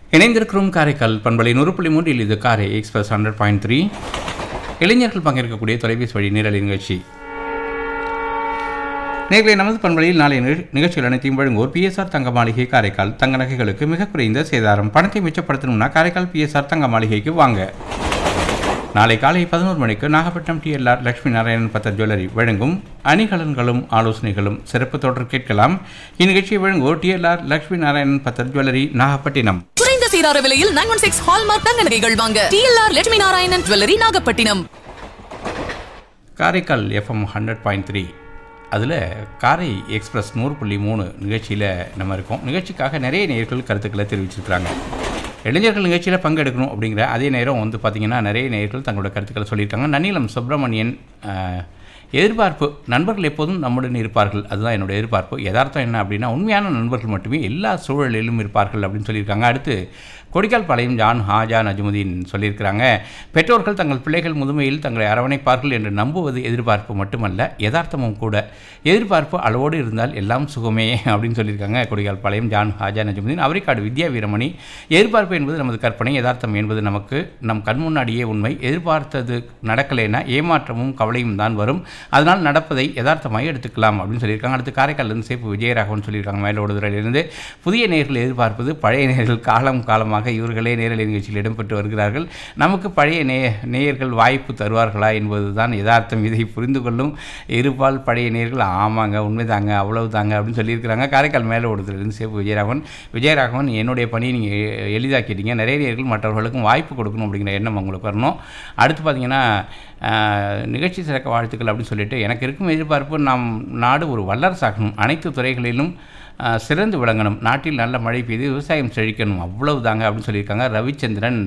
இணைந்திருக்கிறோம் காரைக்கால் பண்பலை நூறு புள்ளி மூன்றில் இது காரை எக்ஸ்பிரஸ் ஹண்ட்ரட் பாயிண்ட் த்ரீ இளைஞர்கள் பங்கேற்கக்கூடிய தொலைபேசி வழி நேரலை நிகழ்ச்சி நேர்களை நமது பண்பலையில் நாளைய நிகழ்- நிகழ்ச்சிகள் அனைத்தையும் வழங்குவோர் பிஎஸ்ஆர் தங்க மாளிகை காரைக்கால் தங்க நகைகளுக்கு மிக குறைந்த சேதாரம் பணத்தை மிச்சப்படுத்தணும்னா காரைக்கால் பிஎஸ்ஆர் தங்க மாளிகைக்கு வாங்க நாளை காலை பதினோரு மணிக்கு நாகப்பட்டினம் டிஎல்ஆர் லட்சுமி நாராயணன் பத்தர் ஜுவல்லரி வழங்கும் அணிகலன்களும் ஆலோசனைகளும் சிறப்பு தொடர் கேட்கலாம் இந்நிகழ்ச்சியை வழங்குவோர் டிஎல்ஆர் லட்சுமி நாராயணன் பத்தர் ஜுவல்லரி நாகப்பட்டினம் குறைந்த சீரார விலையில் நைன் ஒன் சிக்ஸ் ஹால்மார்க் தங்க நகைகள் வாங்க TLR Lakshmi Narayanan jewellery Nagapattinam Karaikal FM hundred point three அதில் காரை எக்ஸ்பிரஸ் நூறு புள்ளி மூணு நிகழ்ச்சியில் நம்ம இருக்கோம் நிகழ்ச்சிக்காக நிறைய நேயர்கள் கருத்துக்களை தெரிவிச்சிருக்கிறாங்க இளைஞர்கள் நிகழ்ச்சியில் பங்கெடுக்கணும் அப்படிங்கிற அதே நேரம் வந்து பார்த்திங்கன்னா நிறைய நேயர்கள் தங்களோட கருத்துக்களை சொல்லியிருக்காங்க நன்னிலம் சுப்பிரமணியன் ஆஹ், எதிர்பார்ப்பு நண்பர்கள் எப்போதும் நம்முடன் இருப்பார்கள் அதுதான் என்னோட எதிர்பார்ப்பு யதார்த்தம் என்ன அப்படின்னா உண்மையான நண்பர்கள் மட்டுமே எல்லா சூழலிலும் இருப்பார்கள் அப்படின்னு சொல்லியிருக்காங்க அடுத்து கொடிக்கால் பாளையம் ஜான் ஹாஜா நஜ்முதீன் சொல்லியிருக்கிறாங்க பெற்றோர்கள் தங்கள் பிள்ளைகள் முதுமையில் தங்களை அரவணைப்பார்கள் என்று நம்புவது எதிர்பார்ப்பு மட்டுமல்ல யதார்த்தமும் கூட எதிர்பார்ப்பு அளவோடு இருந்தால் எல்லாம் சுகமே அப்படின்னு சொல்லியிருக்காங்க கொடிக்கால் பாளையம் ஜான் ஹாஜா நஜ்முதீன் அவரைக்காடு வித்யா வீரமணி எதிர்பார்ப்பு என்பது நமது கற்பனை யதார்த்தம் என்பது நமக்கு நம் கண் முன்னாடியே உண்மை எதிர்பார்த்தது நடக்கலைன்னா ஏமாற்றமும் கவலையும் தான் வரும் அதனால் நடப்பதை யதார்த்தமாக எடுத்துக்கலாம் அப்படின்னு சொல்லியிருக்காங்க அடுத்து காரைக்காலிலிருந்து சேப்பு விஜயராகவன் சொல்லியிருக்காங்க மேலோடுதுறையிலிருந்து புதிய நேர்கள் எதிர்பார்ப்பது பழைய நேர்கள் காலம் காலமாக இவர்களே நேரலை நிகழ்ச்சியில் இடம்பெற்று வருகிறார்கள் நமக்கு பழைய நே நேயர்கள் வாய்ப்பு தருவார்களா என்பதுதான் யதார்த்தம் இதை புரிந்து கொள்ளும் இருப்பால் பழைய நேர்கள் ஆமாங்க உண்மைதாங்க அவ்வளவுதாங்க அப்படின்னு சொல்லியிருக்கிறாங்க காரைக்கால் மேலோடுதுறையிலிருந்து சேப்பு விஜயராகவன் விஜயராகவன் என்னுடைய பணியை நீங்கள் எளிதாக்கிட்டீங்க நிறைய நேர்கள் மற்றவர்களுக்கும் வாய்ப்பு கொடுக்கணும் அப்படிங்கிற எண்ணம் உங்களுக்கு வரணும் அடுத்து பார்த்தீங்கன்னா ஆஹ், நிகழ்ச்சி சிறக்க வாழ்த்துக்கள் அப்படின்னு சொல்லிட்டு எனக்கு இருக்கும் எதிர்பார்ப்பு நாம் நாடு ஒரு வல்லரசாகணும் அனைத்து துறைகளிலும் ஆஹ், சிறந்து விளங்கணும் நாட்டில் நல்ல மழை பெய்து விவசாயம் செழிக்கணும் அவ்வளவுதாங்க அப்படின்னு சொல்லியிருக்காங்க ரவிச்சந்திரன்